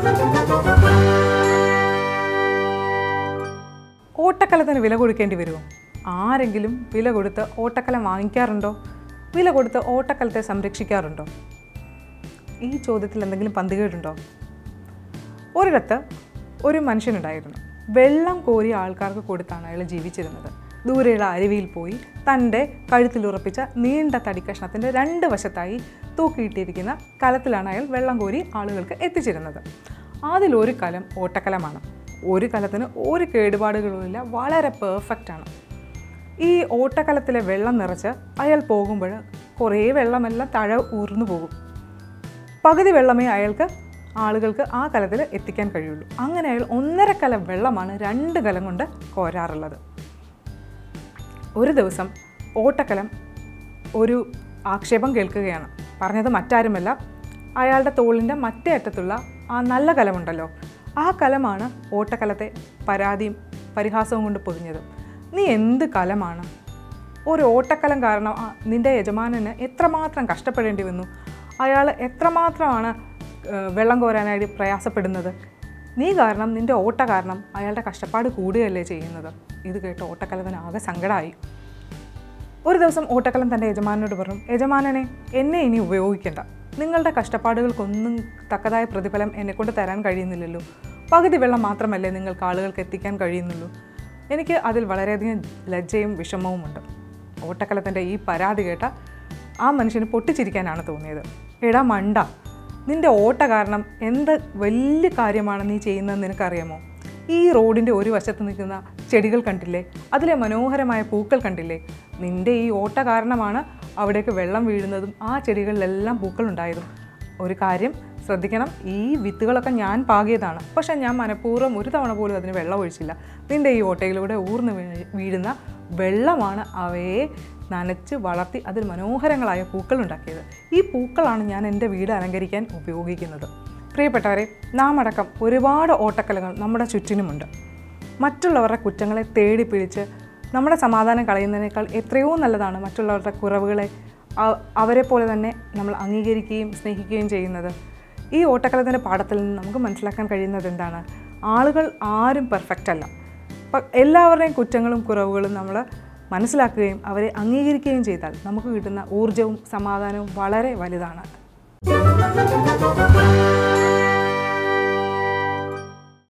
ഓട്ടക്കലത്തിന് വില കൊടുക്കേണ്ടി വരുമോ ആരെങ്കിലും വില കൊടുത്ത് ഓട്ടക്കലം വാങ്ങിക്കാറുണ്ടോ വില കൊടുത്ത് ഓട്ടക്കലത്തെ സംരക്ഷിക്കാറുണ്ടോ ഈ ചോദ്യത്തിൽ എന്തെങ്കിലും പന്തികേടുണ്ടോ ഒരിടത്ത് ഒരു മനുഷ്യനുണ്ടായിരുന്നു വെള്ളം കോരി ആൾക്കാർക്ക് കൊടുത്താണ് അയാൾ ജീവിച്ചിരുന്നത് ദൂരെയുള്ള അരുവിയിൽ പോയി തൻ്റെ കഴുത്തിലുറപ്പിച്ച നീണ്ട തടിക്കഷ്ണത്തിൻ്റെ രണ്ട് വശത്തായി തൂക്കിയിട്ടിരിക്കുന്ന കലത്തിലാണ് അയാൾ വെള്ളം കോരി ആളുകൾക്ക് എത്തിച്ചിരുന്നത് അതിലൊരു കലം ഓട്ടക്കലമാണ് ഒരു കലത്തിന് ഒരു കേടുപാടുകളുമില്ല വളരെ പെർഫെക്റ്റ് ആണ് ഈ ഓട്ടക്കലത്തിലെ വെള്ളം നിറച്ച് അയാൾ പോകുമ്പോൾ കുറേ വെള്ളമെല്ലാം തഴ ഊർന്നു പോകും പകുതി വെള്ളമേ അയാൾക്ക് ആളുകൾക്ക് ആ കലത്തിൽ എത്തിക്കാൻ കഴിയുള്ളൂ അങ്ങനെ അയാൾ ഒന്നര കലം വെള്ളമാണ് രണ്ട് കലം കൊണ്ട് കോരാറുള്ളത് ഒരു ദിവസം ഓട്ടക്കലം ഒരു ആക്ഷേപം കേൾക്കുകയാണ് പറഞ്ഞത് മറ്റാരുമല്ല അയാളുടെ തോളിൻ്റെ മറ്റേ അറ്റത്തുള്ള ആ നല്ല കലമുണ്ടല്ലോ ആ കലമാണ് ഓട്ടക്കലത്തെ പരാതിയും പരിഹാസവും കൊണ്ട് പൊതിഞ്ഞത് നീ എന്ത് കലമാണ് ഒരു ഓട്ടക്കലം കാരണം ആ നിൻ്റെ യജമാനന് എത്രമാത്രം കഷ്ടപ്പെടേണ്ടി വന്നു അയാൾ എത്രമാത്രമാണ് ഏഹ്, വെള്ളം കോരാനായിട്ട് പ്രയാസപ്പെടുന്നത് നീ കാരണം നിൻ്റെ ഓട്ട കാരണം അയാളുടെ കഷ്ടപ്പാട് കൂടുകയല്ലേ ചെയ്യുന്നത് ഇത് കേട്ട് ഓട്ടക്കലത്തിന് ആകെ സങ്കടമായി ഒരു ദിവസം ഓട്ടക്കലം തൻ്റെ യജമാനോട് പറഞ്ഞു യജമാനനെ എന്നെ ഇനി ഉപയോഗിക്കേണ്ട നിങ്ങളുടെ കഷ്ടപ്പാടുകൾക്കൊന്നും തക്കതായ പ്രതിഫലം എന്നെക്കൊണ്ട് തരാൻ കഴിയുന്നില്ലല്ലോ പകുതി വെള്ളം മാത്രമല്ലേ നിങ്ങൾക്ക് ആളുകൾക്ക് എത്തിക്കാൻ കഴിയുന്നുള്ളൂ എനിക്ക് അതിൽ വളരെയധികം ലജ്ജയും വിഷമവുമുണ്ട് ഓട്ടക്കലത്തിൻ്റെ ഈ പരാതി കേട്ട ആ മനുഷ്യന് പൊട്ടിച്ചിരിക്കാനാണ് തോന്നിയത് എടാ മണ്ട നിന്റെ ഓട്ട കാരണം എന്ത് വലിയ കാര്യമാണ് നീ ചെയ്യുന്നതെന്ന് നിനക്കറിയാമോ ഈ റോഡിൻ്റെ ഒരു വശത്ത് നിൽക്കുന്ന ചെടികൾ കണ്ടില്ലേ അതിലെ മനോഹരമായ പൂക്കൾ കണ്ടില്ലേ നിന്റെ ഈ ഓട്ട കാരണമാണ് അവിടേക്ക് വെള്ളം വീഴുന്നതും ആ ചെടികളിലെല്ലാം പൂക്കൾ ഉണ്ടായതും ഒരു കാര്യം ശ്രദ്ധിക്കണം ഈ വിത്തുകളൊക്കെ ഞാൻ പാകിയതാണ് പക്ഷേ ഞാൻ മനഃപൂർവ്വം ഒരു തവണ പോലും അതിന് വെള്ളം ഒഴിച്ചില്ല നിന്റെ ഈ ഓട്ടയിലൂടെ ഊർന്ന് വീഴ് വീഴുന്ന വെള്ളമാണ് അവയെ നനച്ച് വളർത്തി അതിൽ മനോഹരങ്ങളായ പൂക്കൾ ഉണ്ടാക്കിയത് ഈ പൂക്കളാണ് ഞാൻ എൻ്റെ വീട് അലങ്കരിക്കാൻ ഉപയോഗിക്കുന്നത് പ്രിയപ്പെട്ടവരെ നാം അടക്കം ഒരുപാട് ഓട്ടക്കലകൾ നമ്മുടെ ചുറ്റിനുമുണ്ട് മറ്റുള്ളവരുടെ കുറ്റങ്ങളെ തേടി പിടിച്ച് നമ്മുടെ സമാധാനം കളയുന്നതിനേക്കാൾ എത്രയോ നല്ലതാണ് മറ്റുള്ളവരുടെ കുറവുകളെ അ- അവരെ പോലെ തന്നെ നമ്മൾ അംഗീകരിക്കുകയും സ്നേഹിക്കുകയും ചെയ്യുന്നത് ഈ ഓട്ടക്കലത്തിൻ്റെ പാഠത്തിൽ നിന്ന് നമുക്ക് മനസ്സിലാക്കാൻ കഴിയുന്നത് എന്താണ് ആളുകൾ ആരും പെർഫെക്റ്റ് അല്ല അപ്പം എല്ലാവരുടെയും കുറ്റങ്ങളും കുറവുകളും നമ്മൾ മനസ്സിലാക്കുകയും അവരെ അംഗീകരിക്കുകയും ചെയ്താൽ നമുക്ക് കിട്ടുന്ന ഊർജവും സമാധാനവും വളരെ വലുതാണ്